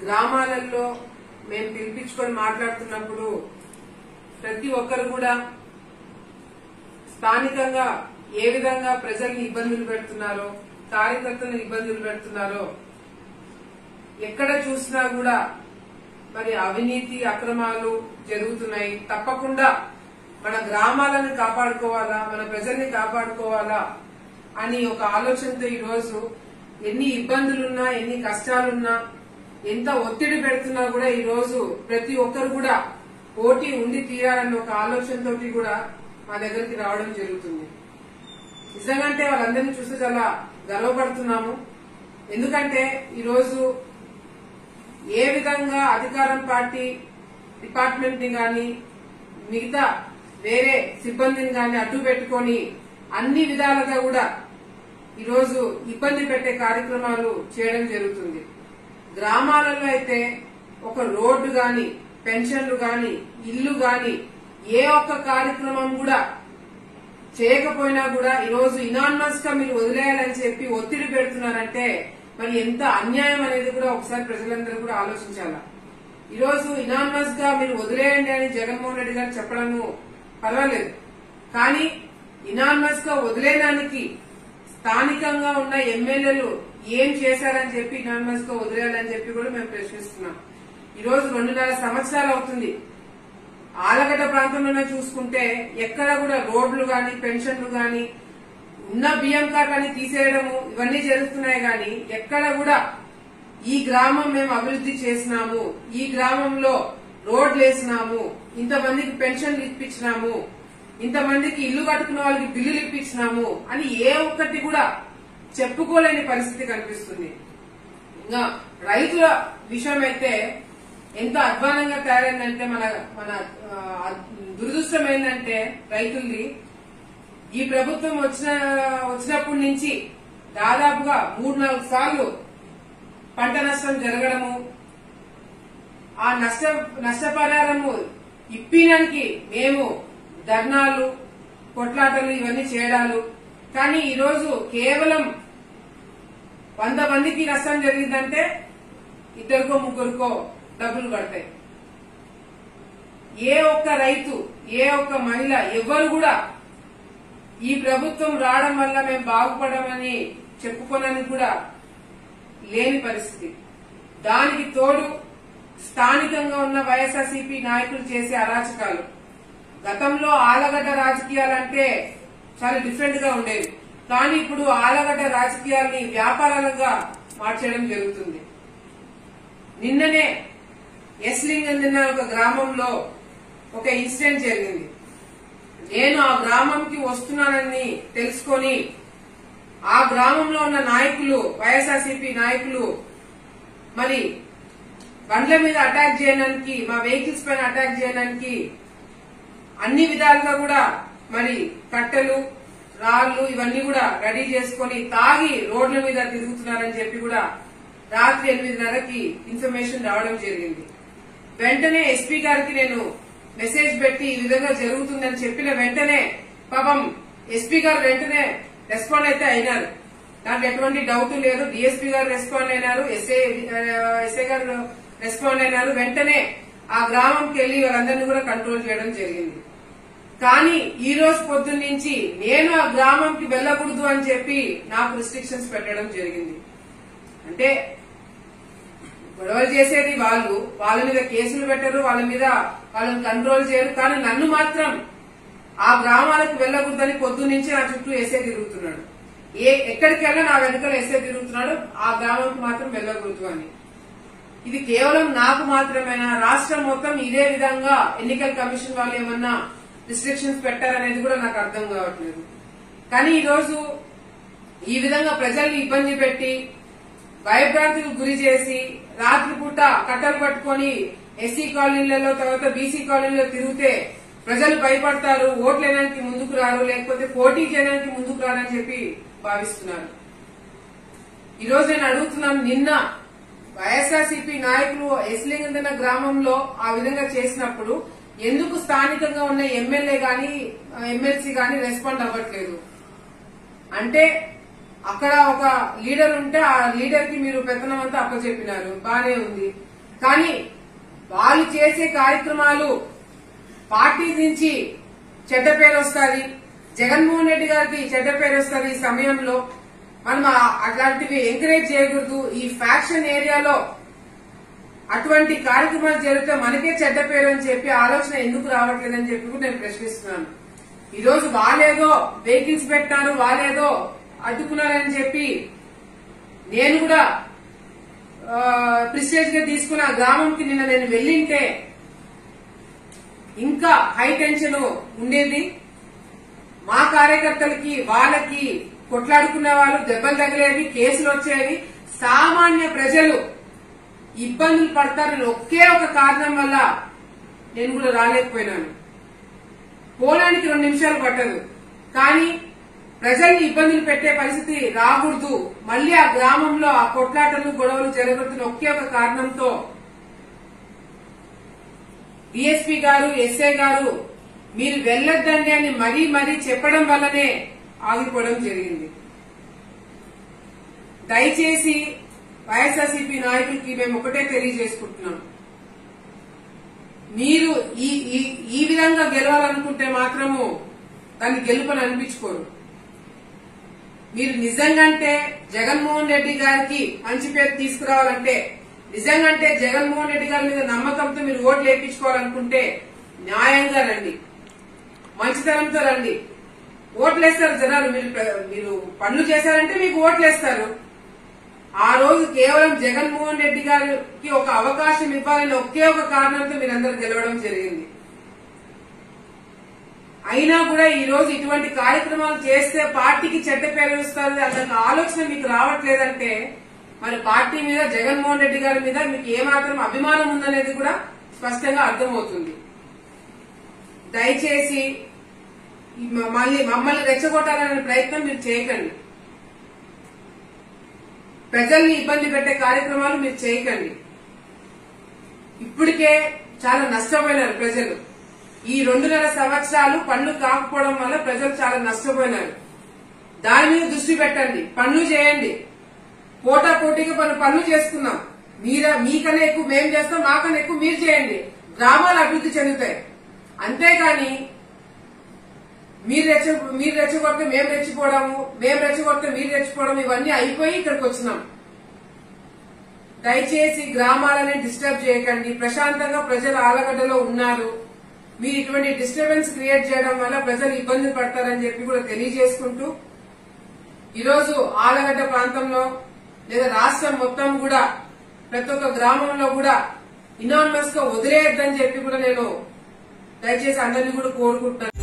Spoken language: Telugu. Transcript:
గ్రామాలలో మేము పిలిపించుకొని మాట్లాడుతున్నప్పుడు ప్రతి ఒక్కరు కూడా స్థానికంగా ఏ విధంగా ప్రజల్ని ఇబ్బందులు పెడుతున్నారో కార్యకర్తలను ఇబ్బందులు పెడుతున్నారో ఎక్కడ చూసినా కూడా మరి అవినీతి అక్రమాలు జరుగుతున్నాయి తప్పకుండా మన గ్రామాలను కాపాడుకోవాలా మన ప్రజల్ని కాపాడుకోవాలా అని ఒక ఆలోచనతో ఈ రోజు ఎన్ని ఇబ్బందులున్నా ఎన్ని కష్టాలున్నా ఎంత ఒత్తిడి పెడుతున్నా కూడా ఈ రోజు ప్రతి ఒక్కరు కూడా పోటీ ఉండి తీరాలన్న ఒక ఆలోచనతోటి కూడా మా దగ్గరికి రావడం జరుగుతుంది నిజంగాంటే వాళ్ళందరినీ చూస్తే చాలా గర్వపడుతున్నాము ఎందుకంటే ఈరోజు ఏ విధంగా అధికారం పార్టీ డిపార్ట్మెంట్ ని గాని మిగతా వేరే సిబ్బందిని గాని అడ్డు పెట్టుకొని అన్ని విధాలుగా కూడా ఈరోజు ఇబ్బంది పెట్టే కార్యక్రమాలు చేయడం జరుగుతుంది గ్రామాలలో అయితే ఒక రోడ్డు గాని పెన్షన్లు గాని ఇల్లు గాని ఏ ఒక్క కార్యక్రమం కూడా చేయకపోయినా కూడా ఈ రోజు ఇనానమస్ గా మీరు వదిలేయాలని చెప్పి ఒత్తిడి పెడుతున్నారంటే మరి ఎంత అన్యాయం అనేది కూడా ఒకసారి ప్రజలందరూ కూడా ఆలోచించాలా ఈ రోజు ఇనానమస్ గా మీరు వదిలేయండి అని జగన్మోహన్ రెడ్డి గారు చెప్పడము పర్వాలేదు కానీ ఇనానమస్ గా వదిలేయడానికి స్థానికంగా ఉన్న ఎమ్మెల్యేలు ఏం చేశారని చెప్పి ఇనానమస్ గా వదిలేయాలని చెప్పి కూడా మేము ప్రశ్నిస్తున్నాం ఈ రోజు రెండున్నర సంవత్సరాలు అవుతుంది ఆలగడ్డ ప్రాంతంలోనే చూసుకుంటే ఎక్కడ కూడా రోడ్లు గాని పెన్షన్లు గాని ఉన్న బియ్యం కార్డులని తీసేయడము ఇవన్నీ జరుగుతున్నాయి గాని ఎక్కడ కూడా ఈ గ్రామం మేము అభివృద్ధి చేసినాము ఈ గ్రామంలో రోడ్లు వేసినాము ఇంతమందికి పెన్షన్లు ఇప్పించినాము ఇంతమందికి ఇల్లు కట్టుకున్న వాళ్ళకి బిల్లులు ఇప్పించినాము అని ఏ ఒక్కటి కూడా చెప్పుకోలేని పరిస్థితి కనిపిస్తుంది ఇంకా రైతుల విషయం అయితే ఎంత అధ్వానంగా తయారైందంటే మన మన ఆ, దురదృష్టం ఏంటంటే రైతుల్ది ఈ ప్రభుత్వం వచ్చిన వచ్చినప్పటి నుంచి దాదాపుగా మూడు నాలుగు సార్లు పంట నష్టం జరగడము ఆ నష్ట నష్టపరిహారము ఇప్పినానికి మేము ధర్నాలు కొట్లాటలు ఇవన్నీ చేయడాలు కానీ ఈ రోజు కేవలం వంద మందికి నష్టం జరిగిందంటే ఇద్దరికో ముగ్గురికో డబ్బులు పడతాయి ఏ ఒక్క రైతు ఏ ఒక్క మహిళ ఎవ్వరు కూడా ఈ ప్రభుత్వం రావడం వల్ల మేము బాగుపడమని చెప్పుకోనని కూడా లేని పరిస్థితి దానికి తోడు స్థానికంగా ఉన్న వైఎస్ఆర్సీపీ నాయకులు చేసే అరాచకాలు గతంలో ఆలగడ్డ రాజకీయాలంటే చాలా డిఫరెంట్ గా ఉండేవి కానీ ఇప్పుడు ఆలగడ్డ రాజకీయాల్ని వ్యాపారాలుగా మార్చడం జరుగుతుంది నిన్ననే ఎస్లింగ్ అందిన ఒక గ్రామంలో ఒక ఇన్సిడెంట్ జరిగింది నేను ఆ గ్రామంకి వస్తున్నానని తెలుసుకొని ఆ గ్రామంలో ఉన్న నాయకులు వైఎస్ఆర్సీపీ నాయకులు మరి బండ్ల మీద అటాక్ చేయడానికి మా వెహికల్స్ పైన అటాక్ చేయడానికి అన్ని విధాలుగా కూడా మరి కట్టెలు రాళ్లు ఇవన్నీ కూడా రెడీ చేసుకొని తాగి రోడ్ల మీద తిరుగుతున్నారని చెప్పి కూడా రాత్రి ఎనిమిదిన్నరకి ఇన్ఫర్మేషన్ రావడం జరిగింది వెంటనే ఎస్పీ గారికి నేను మెసేజ్ పెట్టి ఈ విధంగా జరుగుతుందని చెప్పిన వెంటనే పాపం ఎస్పీ గారు వెంటనే రెస్పాండ్ అయితే అయినారు నాకు ఎటువంటి డౌట్ లేదు డిఎస్పీ గారు రెస్పాండ్ అయినారు ఎస్ఐ ఎస్ఐ గారు రెస్పాండ్ అయినారు వెంటనే ఆ గ్రామంకి వెళ్లి వాళ్ళందరినీ కూడా కంట్రోల్ చేయడం జరిగింది కానీ ఈ రోజు పొద్దున్న నుంచి నేను ఆ గ్రామంకి వెళ్ళకూడదు అని చెప్పి నాకు రిస్ట్రిక్షన్స్ పెట్టడం జరిగింది అంటే గొడవలు చేసేది వాళ్ళు వాళ్ళ మీద కేసులు పెట్టరు వాళ్ళ మీద వాళ్ళని కంట్రోల్ చేయరు కానీ నన్ను మాత్రం ఆ గ్రామాలకు వెళ్ళకూడదని పొద్దు నుంచి నా చుట్టూ ఎస్ఏ తిరుగుతున్నాడు ఏ ఎక్కడికి వెళ్ళినా నా వెనుకలు ఎస్ఏ తిరుగుతున్నాడు ఆ గ్రామంకి మాత్రం వెళ్ళకూడదు అని ఇది కేవలం నాకు మాత్రమేనా రాష్ట్రం మొత్తం ఇదే విధంగా ఎన్నికల కమిషన్ వాళ్ళు ఏమన్నా రిస్ట్రిక్షన్స్ పెట్టారనేది కూడా నాకు అర్థం కావట్లేదు కానీ ఈ రోజు ఈ విధంగా ప్రజల్ని ఇబ్బంది పెట్టి భయభ్రాంతికి గురి చేసి రాత్రిపూట కట్టలు పట్టుకొని ఎస్సీ కాలనీలలో తర్వాత బీసీ కాలనీలో తిరిగితే ప్రజలు భయపడతారు ఓట్లు వేయడానికి ముందుకు రారు లేకపోతే పోటీ చేయడానికి ముందుకు రారని చెప్పి భావిస్తున్నారు ఈ రోజు నేను అడుగుతున్నాను నిన్న వైఎస్ఆర్సీపీ నాయకులు ఎస్లింగందన గ్రామంలో ఆ విధంగా చేసినప్పుడు ఎందుకు స్థానికంగా ఉన్న ఎమ్మెల్యే గాని ఎమ్మెల్సీ గాని రెస్పాండ్ అవ్వట్లేదు అంటే అక్కడ ఒక లీడర్ ఉంటే ఆ లీడర్ కి మీరు పెత్తనం అంతా అప్పచెప్పినారు బానే ఉంది కానీ వాళ్ళు చేసే కార్యక్రమాలు పార్టీ నుంచి చెడ్డ పేరు వస్తుంది జగన్మోహన్ రెడ్డి గారికి చెడ్డ పేరు వస్తుంది ఈ సమయంలో మనం ఆ- అట్లాంటివి ఎంకరేజ్ చేయకూడదు ఈ ఫ్యాక్షన్ ఏరియాలో అటువంటి కార్యక్రమాలు జరిగితే మనకే చెడ్డ పేరు అని చెప్పి ఆలోచన ఎందుకు రావట్లేదని చెప్పి కూడా నేను ప్రశ్నిస్తున్నాను ఈ రోజు వాళ్ళేదో వెహికల్స్ పెట్టారు వాళ్ళేదో అడ్డుకున్నారని చెప్పి నేను కూడా ప్రిస్టేజ్ గా తీసుకుని ఆ గ్రామంకి నిన్న నేను వెళ్ళింటే ఇంకా హై టెన్షన్ ఉండేది మా కార్యకర్తలకి వాళ్ళకి కొట్లాడుకునే వాళ్ళు దెబ్బలు తగిలేవి కేసులు వచ్చేవి సామాన్య ప్రజలు ఇబ్బందులు పడతారని ఒకే ఒక కారణం వల్ల నేను కూడా రాలేకపోయినాను పోలానికి రెండు నిమిషాలు పట్టదు కానీ ప్రజల్ని ఇబ్బందులు పెట్టే పరిస్థితి రాకూడదు మళ్ళీ ఆ గ్రామంలో ఆ కొట్లాటలు గొడవలు జరగబడుతున్న ఒకే ఒక కారణంతో డిఎస్పీ గారు ఎస్ఐ గారు మీరు వెళ్ళొద్దండి అని మరీ మరీ చెప్పడం వల్లనే ఆగిపోవడం జరిగింది దయచేసి వైఎస్ఆర్సీపీ నాయకులకి మేము ఒకటే తెలియజేసుకుంటున్నాం మీరు ఈ ఈ- ఈ విధంగా గెలవాలనుకుంటే మాత్రము దాన్ని గెలుపని అనిపించుకోరు మీరు నిజంగంటే జగన్మోహన్ రెడ్డి గారికి మంచి పేరు తీసుకురావాలంటే నిజంగంటే జగన్మోహన్ రెడ్డి గారి మీద నమ్మకంతో మీరు ఓట్లు వేయించుకోవాలనుకుంటే న్యాయంగా రండి మంచితనంతో రండి ఓట్లేస్తారు జనాలు మీరు ప్ర- మీరు పనులు చేశారంటే మీకు ఓట్లేస్తారు ఆ రోజు కేవలం జగన్మోహన్ రెడ్డి గారికి ఒక అవకాశం ఇవ్వాలని ఒకే ఒక కారణంతో మీరందరూ గెలవడం జరిగింది అయినా కూడా ఈ రోజు ఇటువంటి కార్యక్రమాలు చేస్తే పార్టీకి చెడ్డ పేరు వస్తుంది అన్న ఆలోచన మీకు రావట్లేదంటే మరి పార్టీ మీద జగన్మోహన్ రెడ్డి గారి మీద మీకు ఏమాత్రం అభిమానం ఉందనేది కూడా స్పష్టంగా అర్థమవుతుంది దయచేసి ఈ మ- మళ్ళీ మమ్మల్ని రెచ్చగొట్టాలనే ప్రయత్నం మీరు చేయకండి ప్రజల్ని ఇబ్బంది పెట్టే కార్యక్రమాలు మీరు చేయకండి ఇప్పటికే చాలా నష్టపోయినారు ప్రజలు ఈ రెండున్నర సంవత్సరాలు పనులు కాకపోవడం వల్ల ప్రజలు చాలా నష్టపోయినారు దాని మీద దృష్టి పెట్టండి పనులు చేయండి పోటా పోటీగా మనం పనులు చేసుకున్నాం మీర మీకన్నా ఎక్కువ మేము చేస్తాం మాకన్నా ఎక్కువ మీరు చేయండి గ్రామాలు అభివృద్ధి చెందుతాయి అంతేగాని మీరు రెచ్చ మీరు రెచ్చగొడితే మేము రెచ్చిపోవడము మేము రెచ్చగొడితే మీరు రెచ్చిపోవడం ఇవన్నీ అయిపోయి ఇక్కడికి వచ్చినాం దయచేసి గ్రామాలని డిస్టర్బ్ చేయకండి ప్రశాంతంగా ప్రజలు ఆలగడ్డలో ఉన్నారు మీరు ఇటువంటి డిస్టర్బెన్స్ క్రియేట్ చేయడం వల్ల ప్రజలు ఇబ్బంది పడతారని చెప్పి కూడా తెలియజేసుకుంటూ ఈరోజు ఆలగడ్డ ప్రాంతంలో లేదా రాష్ట్రం మొత్తం కూడా ప్రతి ఒక్క గ్రామంలో కూడా ఇనానమస్ గా వదిలేయద్దని చెప్పి కూడా నేను దయచేసి అందరినీ కూడా కోరుకుంటున్నాను